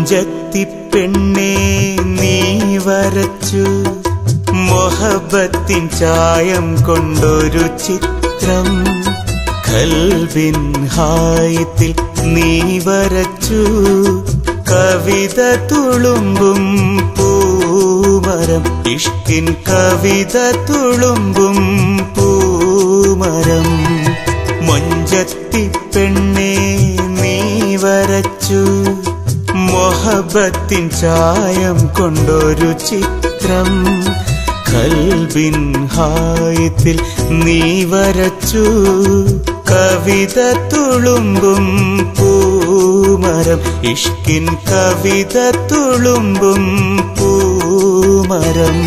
മൊഞ്ചത്തി പെണ്ണെ നീ വരച്ചു മൊഹബത്തിൻ ചായം കൊണ്ടൊരു ചിത്രം കൽവിൻ ഹായത്തിൽ നീ വരച്ചു കവിത തുളുമ്പും പൂമരം ഇഷ്കിൻ കവിത തുളുമ്പും പൂമരം മൊഞ്ചത്തി പെണ്ണെ നീ വരച്ചു മൊഹബത്തിൻ ചായം കൊണ്ടൊരു ചിത്രം കൽബിൻ ഹായത്തിൽ നീ വരച്ചു കവിത തുളുമ്പും പൂമരം ഇഷ്കിൻ കവിത തുളുമ്പും പൂമരം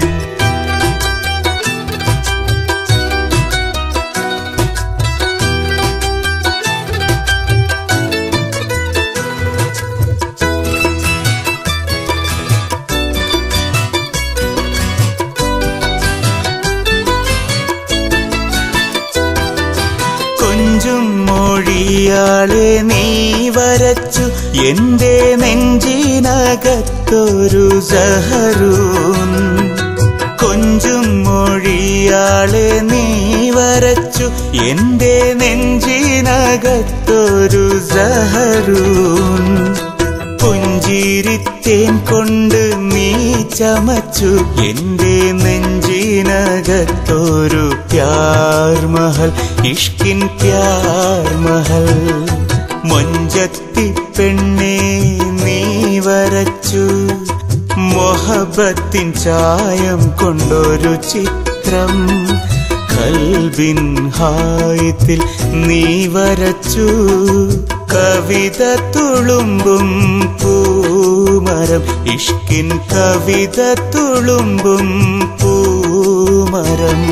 കൊഞ്ചും മൊഴിയാളെ നീ വരച്ചു എന്റെ നെഞ്ചിനകത്തൊരു സഹറൂൻ കൊഞ്ചും മൊഴിയാളെ നീ വരച്ചു എന്റെ നെഞ്ചിനകത്തൊരു സഹറൂൻ പുഞ്ചിരിത്തേൻ കൊണ്ട് നീ ചമച്ചു എന്റെ നെഞ്ചിനകത്തൊരു പ്യാർ മഹൽ ഇഷ്കിൻ പ്യാർ മഹൽ മൊഞ്ചത്തി പെണ്ണെ നീ വരച്ചു മൊഹബത്തിൻ ചായം കൊണ്ടൊരു ചിത്രം കൽബിൻ ഹായത്തിൽ നീ വരച്ചു കവിത തുളുമ്പും പൂമരം ഇഷ്കിൻ കവിത തുളുമ്പും പൂമരം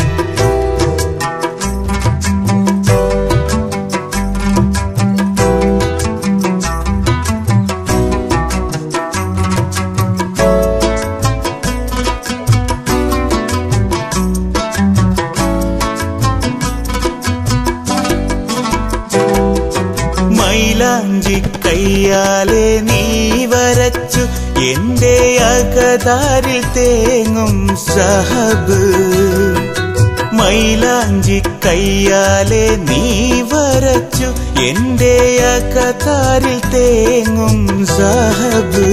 മൈലാഞ്ചി കയ്യാലെ നീ വരച്ചു എന്റെ അകതാരിൽ തേങ്ങും സഹബ് മൈലാഞ്ചി കയ്യാലെ നീ വരച്ചു എന്റെ അകതാരിൽ തേങ്ങും സഹബ്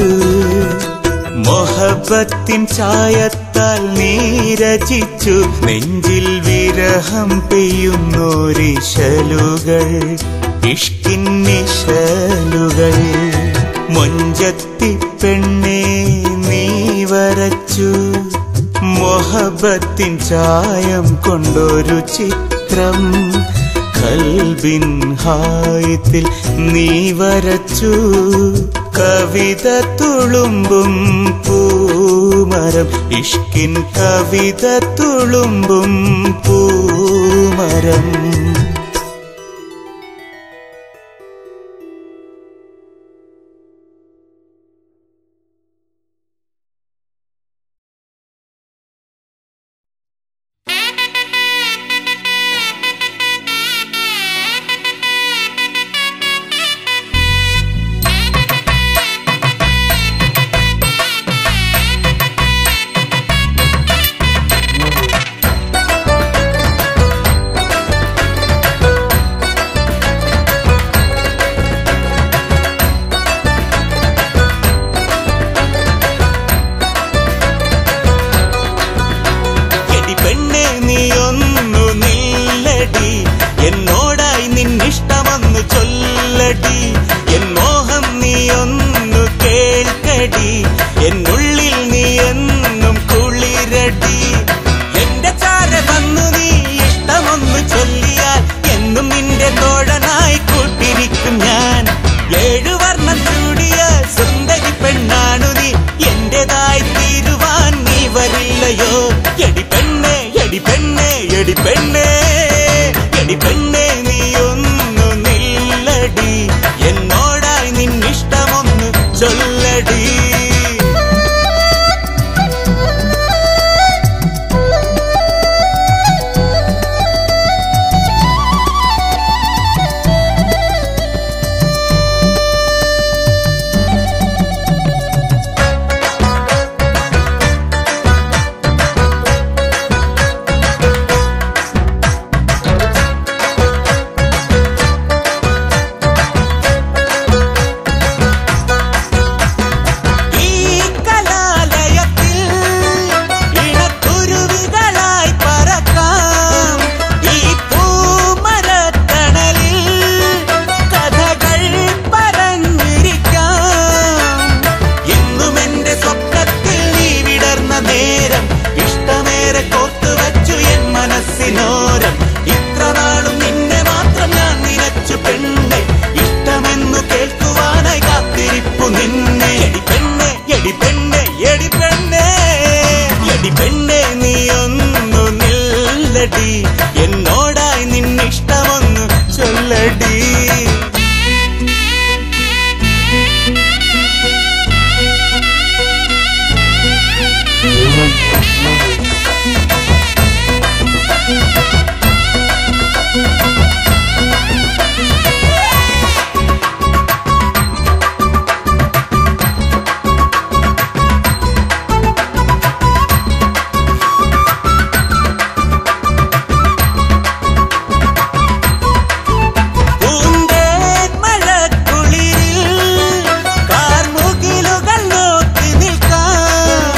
മൊഹബത്തിൻ ചായത്താൽ നീ രചിച്ചു നെഞ്ചിൽ വിരഹം പെയ്യുന്നോരിശലുകൾ ഇഷ്കിൻ നിശലുകൾ മൊഞ്ചത്തി പെണ്ണെ നീ വരച്ചു മൊഹബത്തിൻ ചായം കൊണ്ടൊരു ചിത്രം കൽബിൻ ഹായത്തിൽ നീ വരച്ചു കവിത തുളുമ്പും പൂമരം ഇഷ്കിൻ കവിത തുളുമ്പും പൂമരം ും പൂന്തേൻ മഴക്കുളിരിൽ കാർമുകിലുകൾ നോക്കി നിൽക്കാം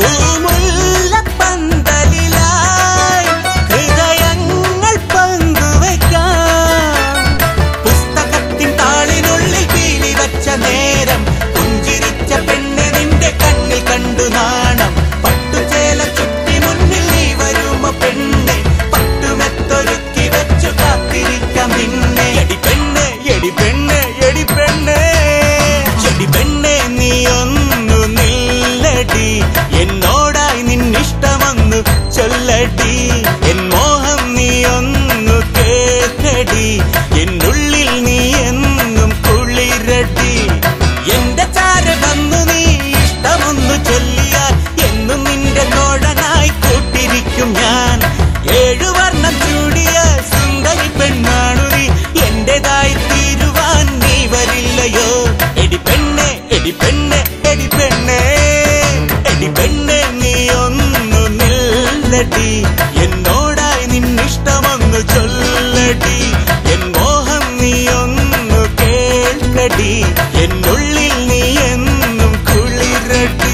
പൂമുല്ലപ്പന്തലിലായി ഹൃദയങ്ങൾ പങ്കുവയ്ക്കാം പുസ്തകത്തിൻ താളിനുള്ളിൽ പീലി വച്ച നേരം പുഞ്ചിരിച്ച പെണ്ണ് നിന്റെ കണ്ണിൽ കണ്ടു നാണം പട്ടുചേല ചുറ്റി മുന്നിൽ നീ വരുമോ പെണ്ണ് പട്ടുമെത്തൊരുക്കി വെച്ചു കാത്തിരിക്കാം നിന്നെ എടി പെണ്ണ് എടി പെണ്ണ് എടി പെണ്ണ് എടി പെണ്ണ് നീ ഒന്നു നില്ലടി എന്നോടായി നിന്നിഷ്ടമൊന്നു ചൊല്ലടി എൻ മോഹം നീ ഒന്നു കേട്ടടി എന്നുള്ളിൽ നീ എന്നും കുളിരടി എന്റെ ചാര വന്നു നീ ഇഷ്ടമൊന്നു ചൊല്ലിയാൽ എന്നും നിന്റെ തോഴനായി കൂട്ടിരിക്കും ഞാൻ ഏഴു വർണ്ണം ചൂടിയ സുന്ദരി പെണ്ണാണു നീ എന്റേതായി തീരുവാൻ നീ വരില്ലയോ എടി പെണ്ണെ എടി പെണ്ണെ എടി പെണ്ണെ എടി പെണ്ണെ നീ ഒന്നു നില്ലടി എന്നോടായി നിന്നിഷ്ടമൊന്നു ചൊല്ലടി എൻ മോഹം നീ ഒന്നു കേൾക്കടി എന്നുള്ളിൽ നീ എന്നും കുളിരടി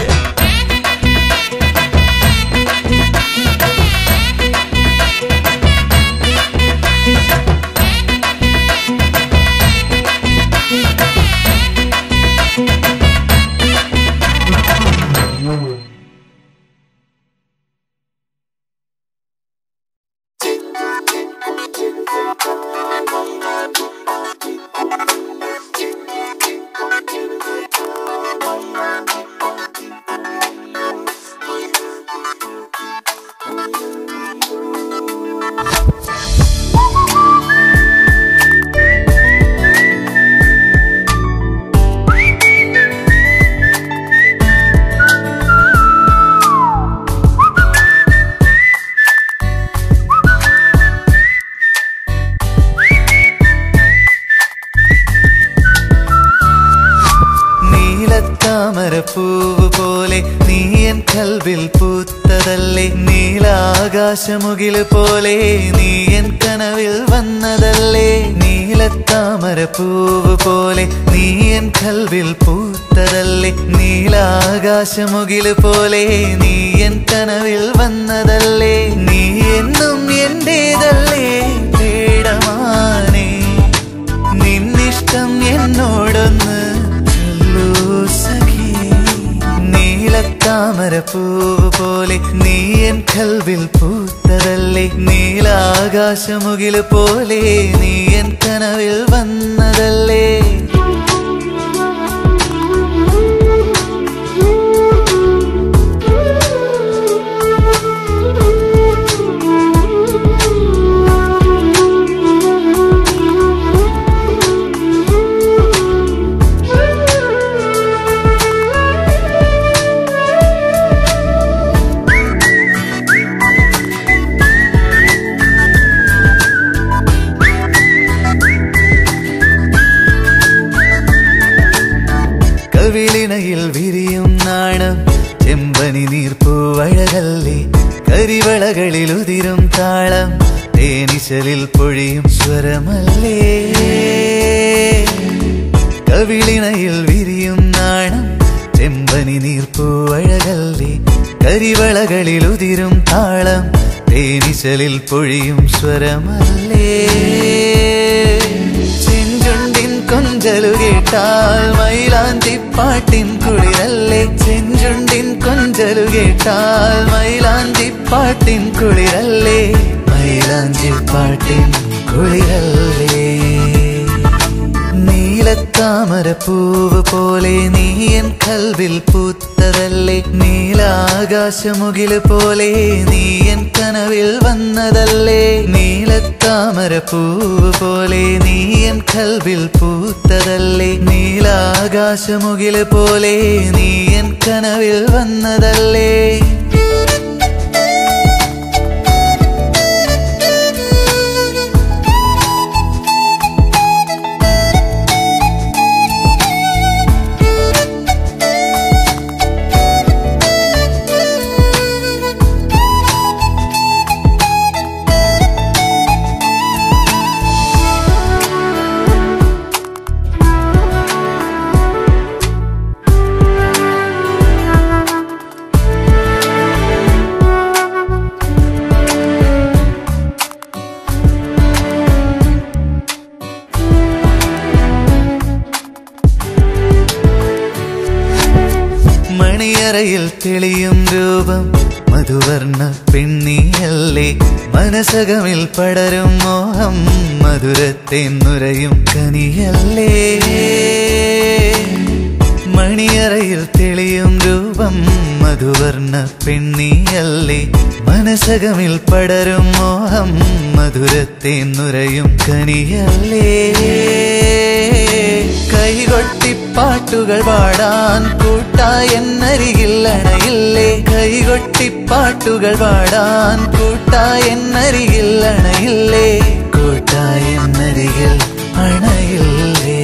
നീലത്താമരപ്പൂവ് പോലെ നീ എൻ കൽവിൽ പൂത്തതല്ലേ നീലാകാശമുകില് പോലെ നീ എൻ കനവിൽ വന്നതല്ലേ നീലത്താമരപ്പൂവ് പോലെ നീ എൻ കൽവിൽ പൂത്തതല്ലേ നീലാകാശമുകില് പോലെ നീ എൻ കനവിൽ വന്നതല്ലേ നീ എന്നും എന്റേതല്ലേ പേടമാനേ നിന്നിഷ്ടം എന്നോടൊന്ന് ചൊല്ലൂ സഖി നീലത്താമരപ്പൂവ് പോലെ നീ എൻ കൽവിൽ പൂത്തതല്ലേ നീലാകാശമുകില് പോലെ നീ എൻ കനവിൽ വന്നതല്ലേ കവിളിണയിൽ വിരിയും നാണം ചെമ്പനി നീർപ്പൂവഴകല്ലേ കരിവളകളിൽ ഉതിരും താളം തേനിശലിൽ പൊഴിയും സ്വരമല്ലേ കവിളിണയിൽ വിരിയും നാണം ചെമ്പനി നീർപ്പൂവഴകല്ലേ കരിവളകളിൽ ഉതിരും താളം തേനിശലിൽ പൊഴിയും സ്വരമല്ലേ ചെഞ്ചുണ്ടിൻ കൊഞ്ചലു കേട്ടാൽ മൈലാഞ്ചിപ്പാട്ടിൻ കുളിരല്ലേ ചെഞ്ചുണ്ടിൻ കൊഞ്ചലു കേട്ടാൽ മൈലാഞ്ചിപ്പാട്ടിൻ കുളിരല്ലേ മൈലാഞ്ചിപ്പാട്ടിൻ കുളിരല്ലേ നീല നീലത്താമരപ്പൂവ് പോലെ നീ എൻ കൽവിൽ പൂത്തതല്ലേ നീലാകാശമുകില് പോലെ നീ എൻ കനവിൽ വന്നതല്ലേ നീലത്താമരപ്പൂവ് പോലെ നീ എൻ കൽവിൽ പൂത്തതല്ലേ നീലാകാശമുകില് പോലെ നീ എൻ കനവിൽ വന്നതല്ലേ മണിയറയിൽ തെളിയും രൂപം മധുവർണ്ണ പെണ്ണിയല്ലേ മനസകമിൽ പടരും മോഹം മധുരത്തെ നുരയും കനിയല്ലേ മണിയറയിൽ തെളിയും രൂപം മധുവർണ്ണ പെണ്ണിയല്ലേ മനസകമിൽ പടരും മോഹം മധുരത്തെ നുരയും കനിയല്ലേ കൈകൊട്ടിപ്പാട്ടുകൾ പാടാൻ കൂട്ടായി എന്നരികിൽ അണയില്ലേ കൈകൊട്ടിപ്പാട്ടുകൾ പാടാൻ കൂട്ടായി എന്നരികിൽ അണയില്ലേ കൂട്ടായി എന്നരികിൽ അണയില്ലേ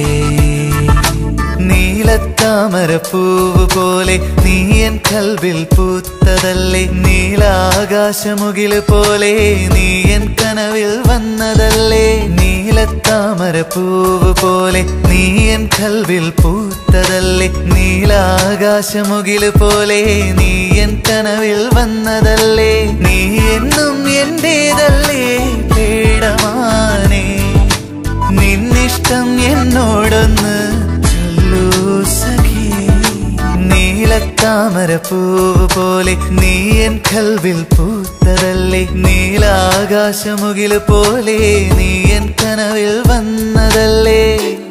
നീലത്താമരപ്പൂവ് പോലെ നീ എൻ കൽവിൽ പൂത്തതല്ലേ നീലാകാശമുകില് പോലെ നീ എൻ കനവിൽ വന്നതല്ലേ നീലത്താമരപ്പൂവ് പോലെ നീ എൻ കൽവിൽ പൂത്തതല്ലേ നീലാകാശമുകില് പോലെ നീ എൻ കനവിൽ വന്നതല്ലേ നീ എന്നും എന്റേതല്ലേ പേടമാനേ നിന്നിഷ്ടം എന്നോടൊന്ന് ചൊല്ലൂ സഖി നീലത്താമരപ്പൂവ് പോലെ നീ എൻ കൽവിൽ പൂത്തതല്ലേ നീലാകാശമുകില് പോലെ നീ എൻ കനവിൽ വന്നതല്ലേ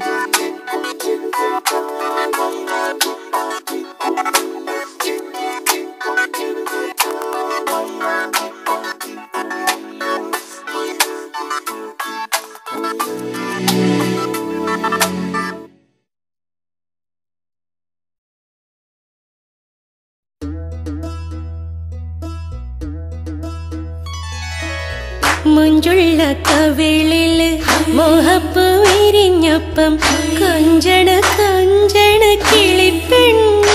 മുഞ്ചുള്ള കവിളില് മോഹപ്പ് വിരിഞ്ഞപ്പം കൊഞ്ചണ കൊഞ്ചണ കിളിപ്പെണ്ണ്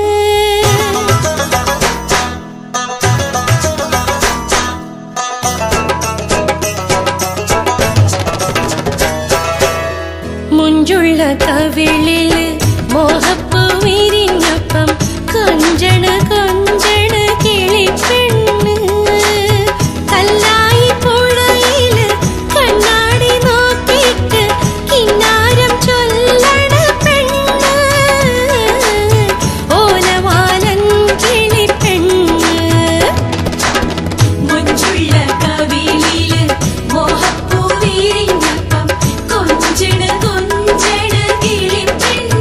മുഞ്ചുള്ള കവിളില് മോഹപ്പ് വിരിഞ്ഞപ്പം കൊഞ്ചണ കൊഞ്ചണ കിളിപ്പെണ്ണ് കല്ലായി പുഴയില് കണ്ണാടി നോക്കിയിട്ട് കിന്നാരം ചൊല്ലണ പെണ്ണ് ഓലവാലൻ കിളിപ്പെണ്ണ് മുഞ്ചുള്ള കവിളില് മോഹപ്പൂ വിരിഞ്ഞപ്പം കൊഞ്ചണ കൊഞ്ചണ കിളിപ്പെണ്ണ്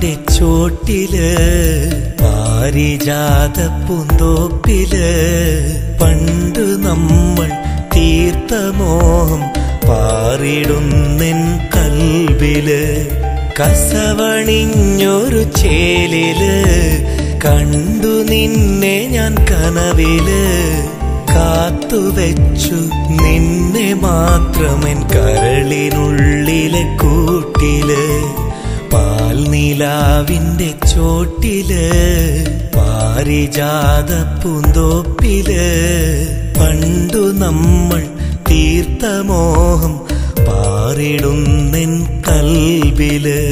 ചോട്ടില് പാരിജാത പൂന്തോപ്പില് പണ്ടു നമ്മൾ തീർത്ത മോഹം പാറിടുന്നെൻ കൽവില് കസവണിഞ്ഞൊരു ചേലില് കണ്ടു നിന്നെ ഞാൻ കനവില് കാത്തുവെച്ചു നിന്നെ മാത്രമെൻ കരളിനുള്ളിലെ കൂട്ടില് പാൽനിലാവിന്റെ ചോട്ടില് പാരിജാത പൂന്തോപ്പില് പണ്ടു നമ്മൾ തീർത്ത മോഹം പാറിടുന്നെൻ കൽവില്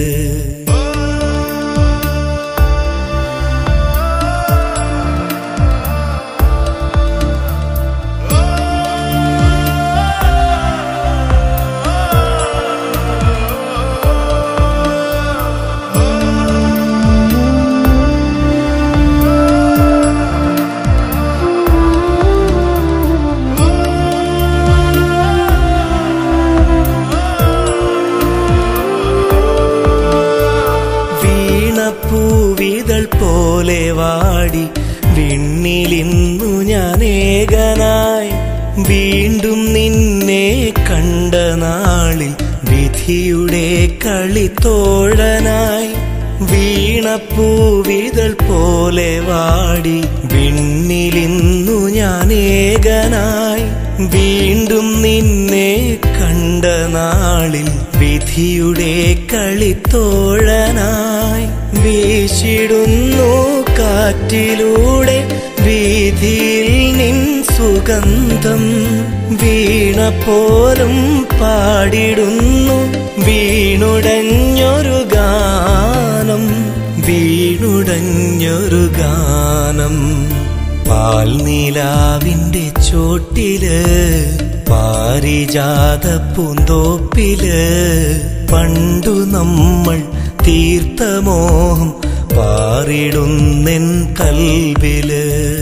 വീണപ്പൂവിതൾ പോലെ വാടി വിണ്ണിലിന്നു ഞാൻ ഏകനായി വീണ്ടും നിന്നെ കണ്ട നാളിൽ വിധിയുടെ കളിത്തോഴനായി വീണപ്പൂവിതൾ പോലെ വാടി വിണ്ണിലിന്നു ഞാൻ ഏകനായി വീണ്ടും നിന്നെ കണ്ട നാളിൽ വിധിയുടെ കളിത്തോഴനായി വീശിടുന്നു കാറ്റിലൂടെ വീതിയിൽ നിൻ സുഗന്ധം വീണ പോലും പാടിടുന്നു വീണുടഞ്ഞൊരു ഗാനം വീണുടഞ്ഞൊരു ഗാനം പാൽനിലാവിന്റെ ചോട്ടില് പാരിജാത പൂന്തോപ്പില് പണ്ടു നമ്മൾ തീർത്ത മോഹം പാറിടുന്നെൻ കൽവില്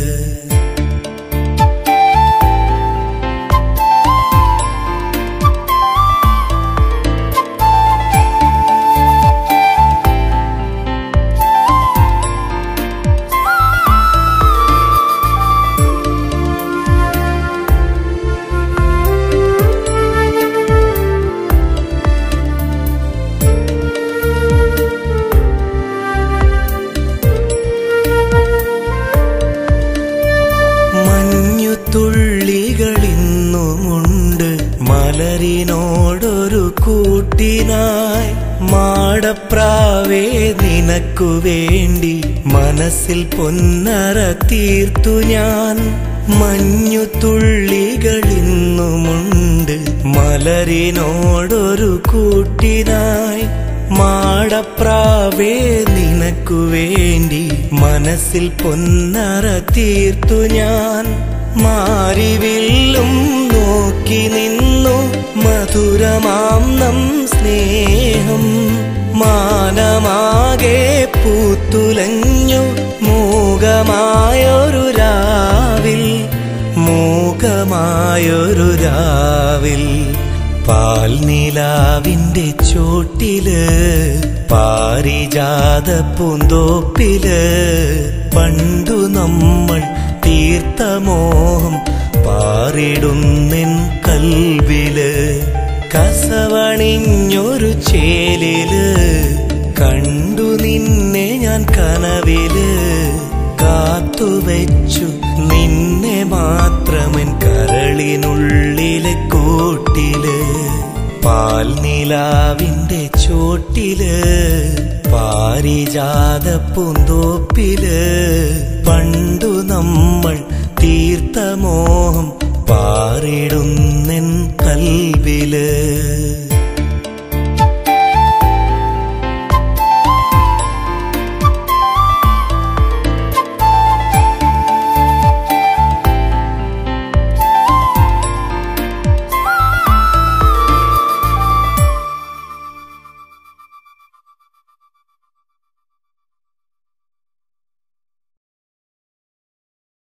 മഞ്ഞുതുള്ളികളിന്നുമുണ്ട് മലരിനോടൊരു കൂട്ടിനായി മാടപ്രാവേ നിനക്കു വേണ്ടി മനസ്സിൽ പൊന്നറ തീർത്തു ഞാൻ മഞ്ഞുതുള്ളികളിന്നുമുണ്ട് മലരിനോടൊരു കൂട്ടിനായി മാടപ്രാവേ നിനക്കു വേണ്ടി മനസ്സിൽ പൊന്നറ തീർത്തു ഞാൻ മാറിവില്ലും നോക്കി നിന്നു മധുരമാം നം സ്നേഹം മാനമാകെ പൂത്തുലഞ്ഞു മൂകമായൊരു രാവിൽ മൂകമായൊരു രാവിൽ പാൽനിലാവിന്റെ ചോട്ടില് പാരിജാത പൂന്തോപ്പില് പണ്ടു നമ്മൾ തീർത്ത മോഹം പാറിടുന്നെൻ കൽവില് കസവണിഞ്ഞൊരു ചേലില് കണ്ടു നിന്നെ ഞാൻ കനവില് കാത്തുവെച്ചു നിന്നെ മാത്രമൻ കരളിനുള്ളിലെ കൂട്ടില് പാൽനിലാവിന്റെ ചോട്ടില് പാരിജാത പൂന്തോപ്പില് പണ്ടു നമ്മൾ തീർത്ത മോഹം പാറിടുന്നെൻ കൽവില്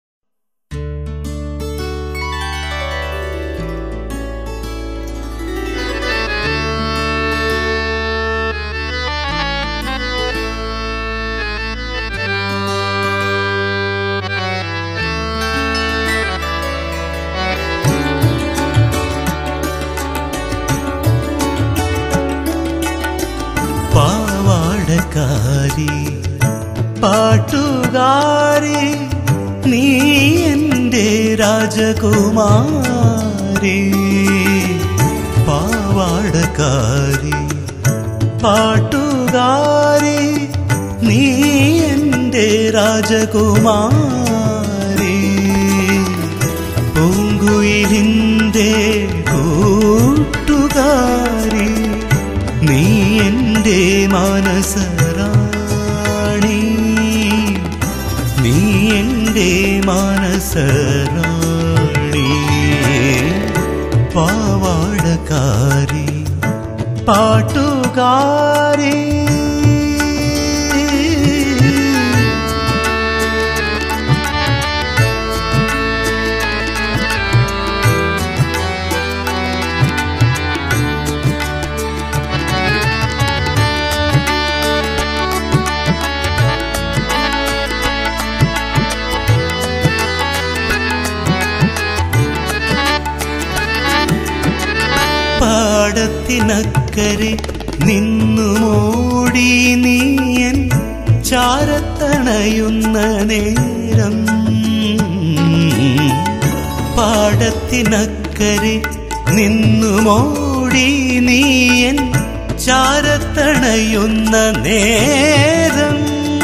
ും സുന്ദരി പാട്ടുകാരി നീ എൻ്റെ രാജകുമാരി പാവാടക്കാരി പാട്ടുകാരി നീ എൻ്റെ രാജകുമാരി പൂങ്കുയിലിൻ്റെ കൂട്ടുകാരി നീ എൻ്റെ മാനസറാണി നീ എൻ്റെ മാനസറാണി പാവാടക്കാരി പാട്ടുകാരി പാടത്തിനക്കരെ നിന്നു മോടി നീയൻ ചാരത്തണയുന്ന നേരം പാടത്തിനക്കരെ നിന്നു മോടി നീയൻ ചാരത്തണയുന്ന നേരം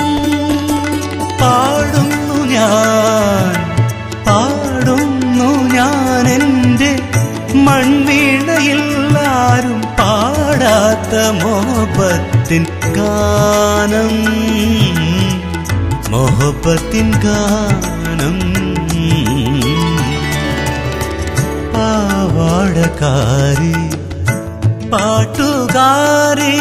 പാടുന്നു ഞാൻ പാടുന്നു ഞാൻ എൻ്റെ മൺവീണയിൽ ആരും പാടാത്ത മോഹബത്തിൻ ഗാനം മോഹബത്തിൻ ഗാനം പാവാടക്കാരി പാട്ടുകാരി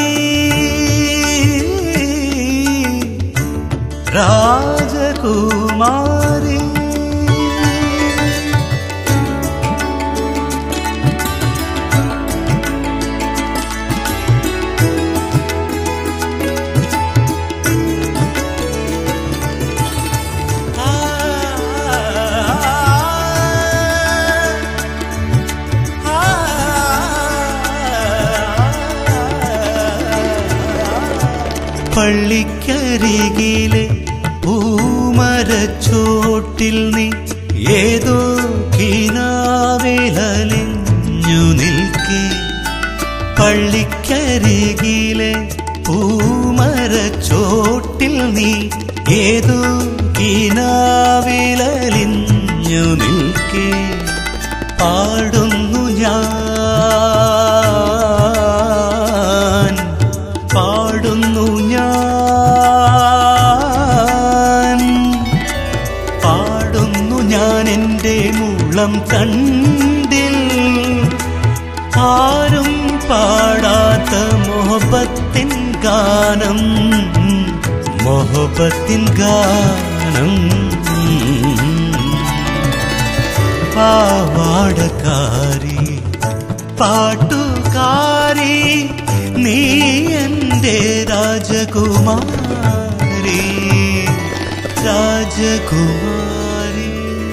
രാജകുമാരി പള്ളിക്കരികിലെ പൂമരച്ചോട്ടിൽ നീ ഏതോ കിനാവിലലിഞ്ഞു നിൽക്കേ പള്ളിക്കരികിലെ പൂമരച്ചോട്ടിൽ നീ ഏതോ കിനാവിലലിഞ്ഞു നിൽക്കേ പാടുന്നു ഞാൻ പാടുന്നു ഞാൻ പാടുന്നു ഞാൻ എൻ്റെ മുളം തണ്ടിൽ ആരും പാടാത്ത മൊഹബത്തിൻ ഗാനം മൊഹബത്തിൻ ഗാനം പാവാടക്കാരി പാട്ടുകാരി നീ എൻ്റെ രാജകുമാരി രാജകുമാരി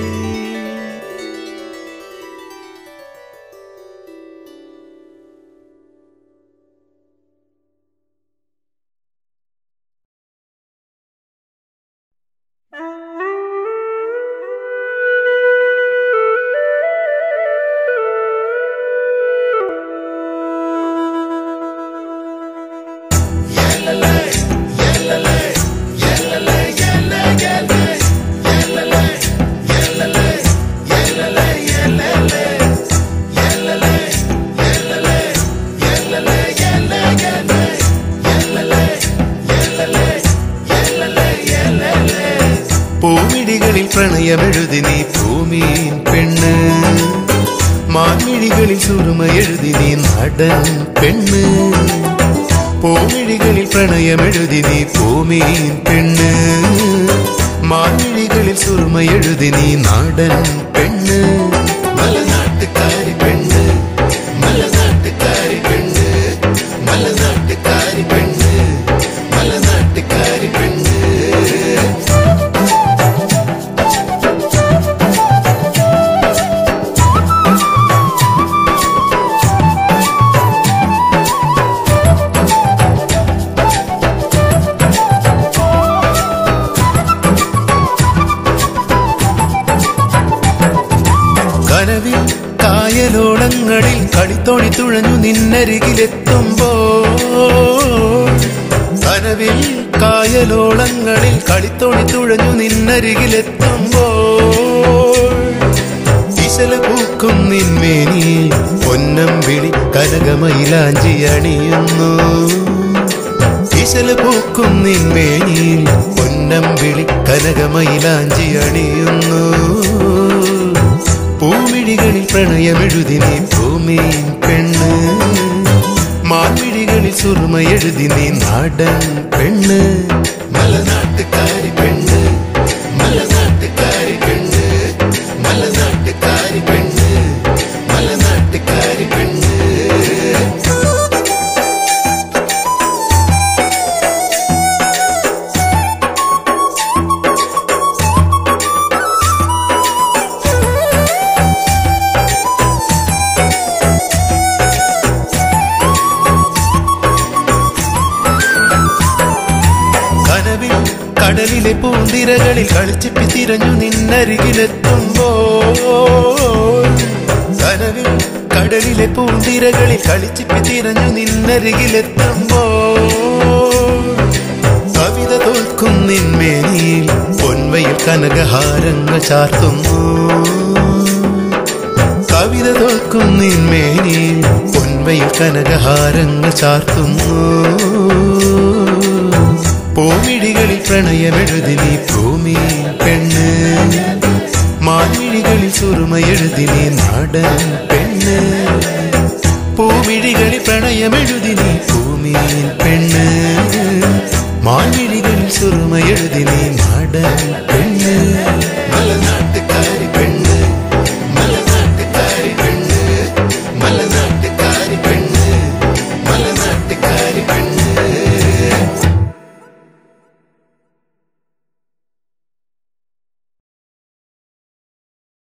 പൂമിഴികളിൽ പ്രണയമെഴുതി നീ ഭൂമിயின் പെണ്ണ് മാൻമിഴികളിൽ സുറുമ എഴുതി നീ നടൻ പെണ്ണ് പൂമിഴികളിൽ പ്രണയമെഴുതി നീ ഭൂമിயின் പെണ്ണ് മാൻമിഴികളിൽ സുറുമ എഴുതി നീ നാടൻ പെണ്ണ് മലനാട്ടുകാരി പെണ്ണ് മലനാട്ടുകാരി പെണ്ണ് മലനാട്ടുകാരി പെണ്ണ് മലനാട്ടുകാരി പെണ്ണ് കളിത്തോണി തുഴഞ്ഞു നിന്നരികിലെത്തുമ്പോൾ കനവിൽ കായലോളങ്ങളിൽ കളിത്തോണി തുഴഞ്ഞു നിന്നരികിലെത്തുമ്പോൾ ഇശല പൂക്കും നിന്മേനി പൊന്നം വിളി കനകമയിലാഞ്ചി അണിയുന്നു ഇശല പൂക്കും നിന്മേനി പൊന്നം വിളി കനകമയിലാഞ്ചി അണിയുന്നു പൂമിഴികളിൽ പ്രണയമെഴുതി നീ ഭൂമിയിൻ പെണ്ണ് മാൻമിഴികളിൽ സുറുമയെഴുതി നീ നാടൻ പെണ്ണ് മലനാട്ടുകാരി പെണ്ണ് മലനാട്ടുകാരി പെണ്ണ് മലനാട്ടുകാരി പെണ്ണ് മലനാട്ടുകാരി പെണ്ണ് കനവിൽ കടലിലെ പൂന്തിരകളിൽ കളിച്ചിപ്പി തിരഞ്ഞു നിന്നരികിലെത്തുമ്പോൾ കനവിൽ കടലിലെ പൂന്തിരകളിൽ കളിച്ചിപ്പി തിരഞ്ഞു നിന്നരികിലെത്തുമ്പോൾ കവിത തോൽക്കും നിന്മേനിയിൽ പൊൻവയിൽ കനകഹാരങ്ങൾ ചാർത്തുന്നു കവിത തോൽക്കും നിന്മേനിയിൽ പൊൻവയിൽ കനകഹാരങ്ങൾ ചാർത്തുന്നു പൂമിഴികളിൽ പ്രണയമെഴുതി നീ ഭൂമി പെണ്ണ് മാൻമിഴികളിൽ സുറുമയെഴുതി നീ നാടൻ പെണ്ണ് പൂമിഴികളിൽ പ്രണയമെഴുതി നീ ഭൂമി പെണ്ണ് മാൻമിഴികളിൽ സുറുമയെഴുതി നീ നാടൻ പെണ്ണ് മലനാട്ടുകാരി പെണ്ണ് മലനാട്ടുകാരി പെണ്ണ് മലനാട്ടുകാരി പെണ്ണ് മലനാട്ടുകാരി പെണ്ണ്